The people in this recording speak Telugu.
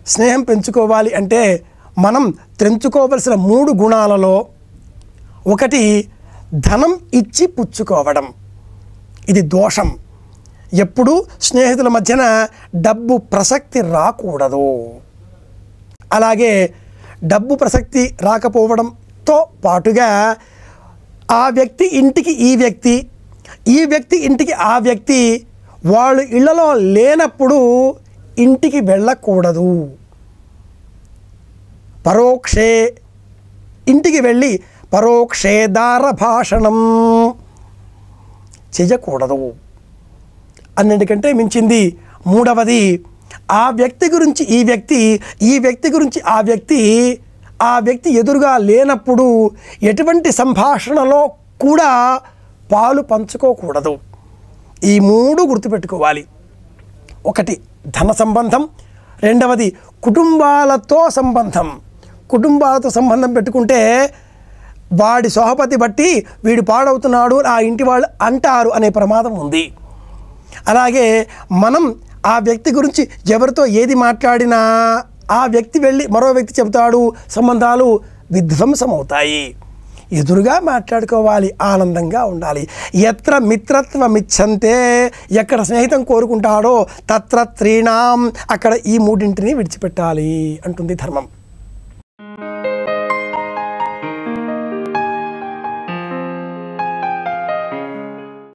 స్నేహం పెంచుకోవాలి అంటే మనం తెంచుకోవలసిన మూడు గుణాలలో ఒకటి ధనం ఇచ్చి పుచ్చుకోవడం ఇది దోషం ఎప్పుడు స్నేహితుల మధ్యన డబ్బు ప్రసక్తి రాకూడదు అలాగే డబ్బు ప్రసక్తి రాకపోవడంతో పాటుగా ఆ వ్యక్తి ఇంటికి ఈ వ్యక్తి ఈ వ్యక్తి ఇంటికి ఆ వ్యక్తి వాళ్ళు ఇళ్లలో లేనప్పుడు ఇంటికి వెళ్ళకూడదు పరోక్షే ఇంటికి వెళ్ళి పరోక్షే దార భాషణం చేయకూడదు అన్నిటికంటే మించింది మూడవది ఆ వ్యక్తి గురించి ఈ వ్యక్తి ఈ వ్యక్తి గురించి ఆ వ్యక్తి ఆ వ్యక్తి ఎదురుగా లేనప్పుడు ఎటువంటి సంభాషణలో కూడా పాలు పంచుకోకూడదు ఈ మూడు గుర్తుపెట్టుకోవాలి ఒకటి ధన సంబంధం రెండవది కుటుంబాలతో సంబంధం కుటుంబాలతో సంబంధం పెట్టుకుంటే వాడి సోహపతి బట్టి వీడు పాడవుతున్నాడు ఆ ఇంటి వాళ్ళు అంటారు అనే ప్రమాదం ఉంది అలాగే మనం ఆ వ్యక్తి గురించి ఎవరితో ఏది మాట్లాడినా ఆ వ్యక్తి వెళ్ళి మరో వ్యక్తి చెబుతాడు సంబంధాలు విధ్వంసమవుతాయి ఎదురుగా మాట్లాడుకోవాలి ఆనందంగా ఉండాలి ఎత్ర మిత్రత్వమిచ్చంతే ఎక్కడ స్నేహితం కోరుకుంటాడో తత్ర త్రీణాం అక్కడ ఈ మూడింటిని విడిచిపెట్టాలి అంటుంది ధర్మం